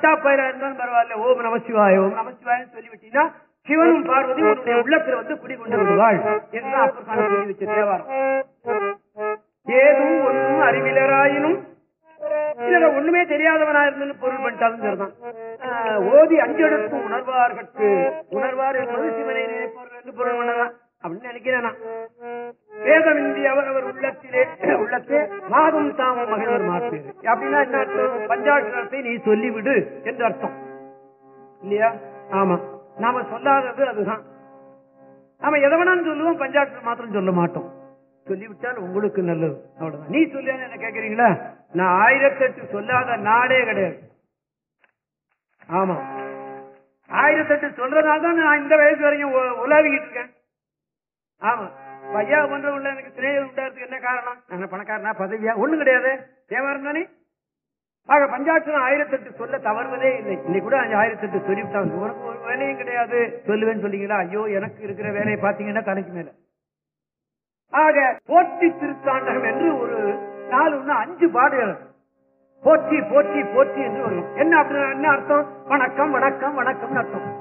முட்டா பயிரா இருந்தாலும் பரவாயில்ல ஓம் நமசிவாய ஓம் நமசிவாயன்னு சொல்லிவிட்டீங்கன்னா சிவனும் பார்வதி உன்னுடைய உள்ளத்துல வந்து குடிகொண்டு விடுவாள் என்று அப்பர் சாமி சொல்லி வச்ச தேவாரம் ஏதும் ஒன்றும் அறிவிலராயினும் இதுல ஒண்ணுமே தெரியாதவனா இருந்து பொருள் பண்ணிட்டாலும் சரிதான் ஆஹ், ஓதி அஞ்செடுத்தும் உணர்வார்கட்கு உணர்வார் என்பது சிவனை நினைப்பவர்கள் என்று பொருள் பண்ணலாம் அப்படின்னு நினைக்கிறேன் நான். வேதமின்றி அவரவர் உள்ளத்திலே உள்ளத்தே மாதம் தாமும் மகிழ்வர் மாற்று அப்படின்னா என்ன அர்த்தம்? பஞ்சாட்சரத்தை நீ சொல்லிவிடு என்று அர்த்தம் இல்லையா ஆமா நாம சொல்லாதது அதுதான் நாம எதை வேணாலும் சொல்லுவோம் பஞ்சாட்சரம் மாத்திரம் சொல்ல மாட்டோம் சொல்லிவிட்டால் உங்களுக்கு நல்லது அவ்வளவுதான் நீ சொல்லியான்னு என்ன கேக்குறீங்களா நான் ஆயிரத்தெட்டு சொல்லாத நாடே கிடையாது ஆமா ஆயிரத்தெட்டு சொல்றதுனால தான் நான் இந்த வயசு வரைக்கும் உ- உலாவிக்கிட்டு இருக்கேன் ஆமா பையா பண்ற உள்ள எனக்கு சிநேகம் உண்டாகிறதுக்கு என்ன காரணம் நான் பணக்காரனா பதவியா ஒண்ணும் கிடையாது தேவாரம் தானே ஆக பஞ்சாட்சரம் ஆயிரத்தெட்டு சொல்ல தவறுவதே இல்லை இன்னைக்கு கூட ஆயிரத்தெட்டு சொல்லிவிட்டாங்க உனக்கு ஒரு வேலையும் கிடையாது சொல்லுவேன்னு சொன்னீங்களா ஐயோ எனக்கு இருக்கிற வேலையை பாத்தீங்கன்னா தலைக்கு மேல ஆக போற்றி திருத்தாண்டகம் என்று ஒரு நாலு ஒண்ணு அஞ்சு பாடுகள் போற்றி போற்றி போற்றி என்று வரும் என்ன அப்படின்னா என்ன அர்த்தம் வணக்கம் வணக்கம் வணக்கம்னு அர்த்தம்